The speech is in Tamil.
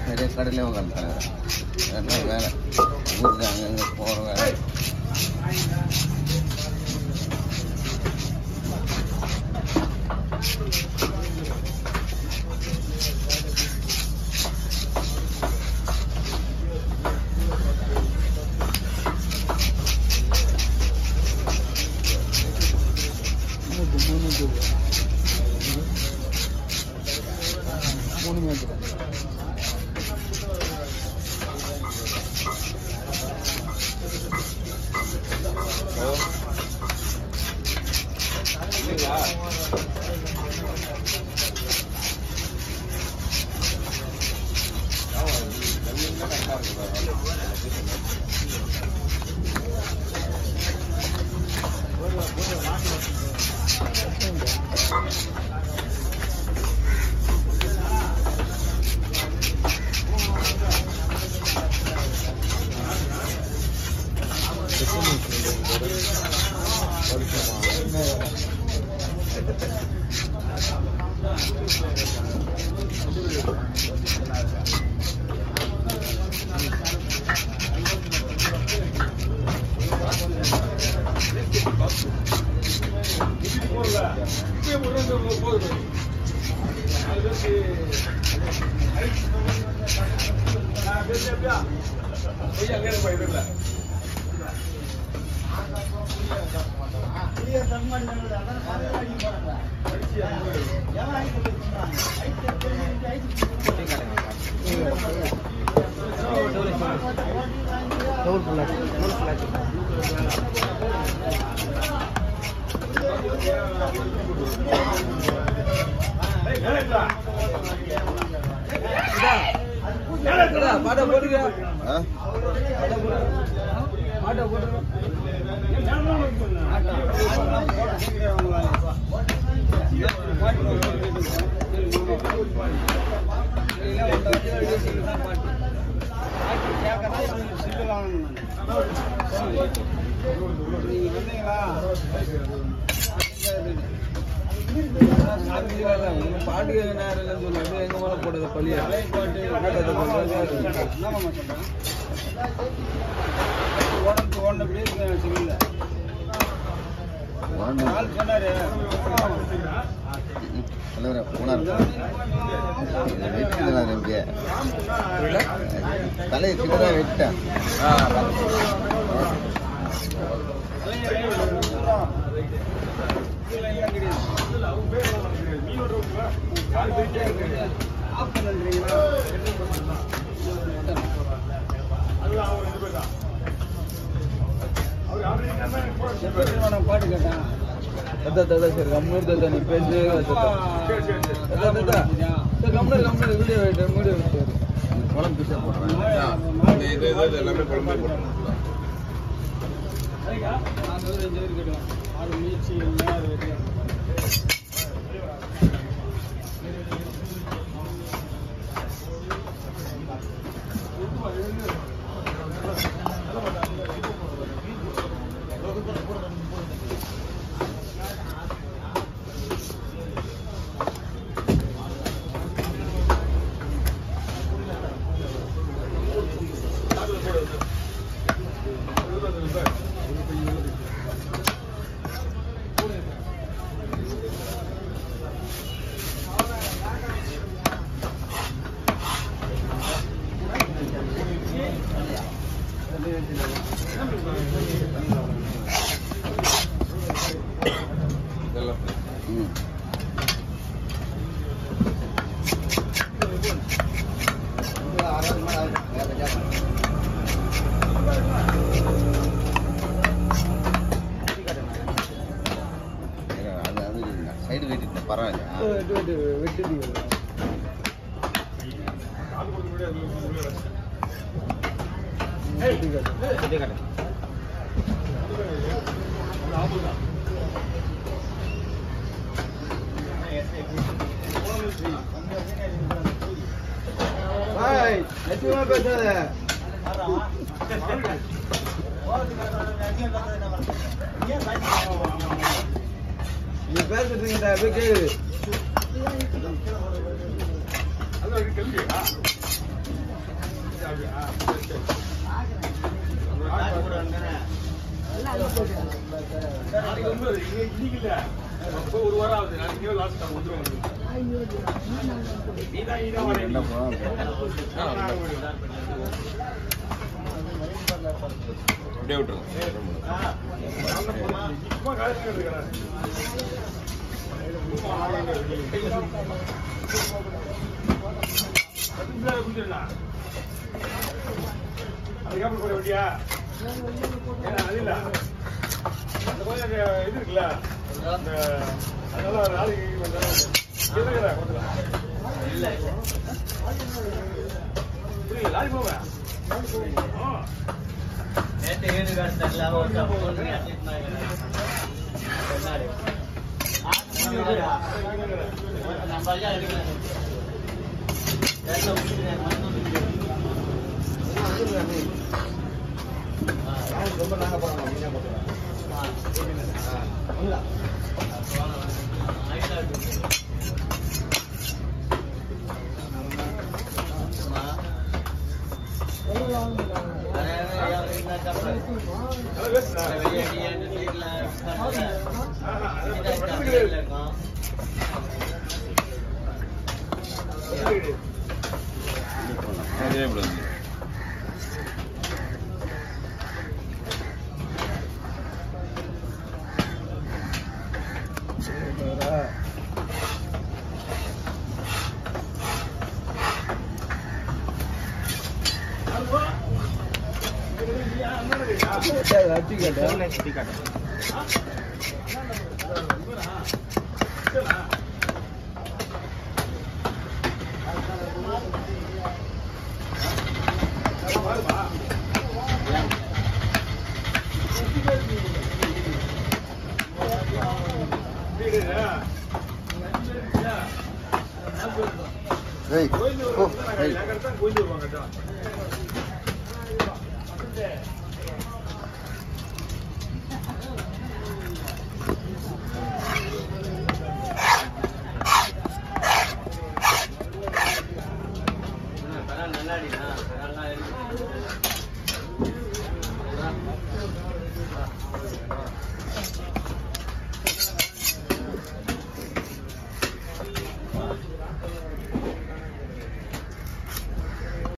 நிறைய கடையிலே உட்காந்துட்டாங்க என்ன வேலை ஊருக்கு அங்கங்கே போகிற வேலை மூணு metre double flat double flat பாட்டை போட்டுக்க ஆ பாட்டை போட்டுக்க பாட்டு கேட்க நேரம் இல்லைன்னு சொல்லி அப்படியே எங்க மேல போடுறது பழியா வாங்க தலைவரே போனார் வெட்டினா நம்பிய தலையை கிட்ட தான் வெட்டேன் பாட்டு கேட்டேன் தத்தா தத்தா சரி கம்முனு தத்தா நீ பேசு தத்தா தத்தா தத்தா சரி கம்முனு கம்முனு வீடியோ வீடியோ வீடியோ குழம்பு பீஸா போடுறேன் இது இது எல்லாமே குழம்பு போட்டு இதெல்லாம் ம் அது அது சைடு வெட்டிட்டு பரவாயில்லையா வெட்டி ஹாய் லட்சுமா பேசாத நீ பேசுறதுங்கிட்ட போய் கேக்குது அது ஒரு கேள்வியா ஒரு வாரம் ஆகுது நாளைக்கு லாஸ்ட் வந்துருவாங்க என்ன போகலாம் அப்படியே விட்டுருங்க அதுக்கப்புறம் போட வேண்டியா ஏன்னா அது இல்ல அந்த கொஞ்சம் இது இருக்குல்ல அந்த அதனால ஒரு நாளைக்கு கொஞ்சம் இருக்குதா கொஞ்சம் புரியல லாரி போவேன் ஆ ரொம்ப நாங்க போறோம் மீனா போட்டுறோம் நல்லா பேசுறா ஆஹா அது மட்டும் கிடையாது கிடையாது அதே இப்படி வந்து அச்சு கேட்டேன் ஏய் ஓ ஏய் கோயில்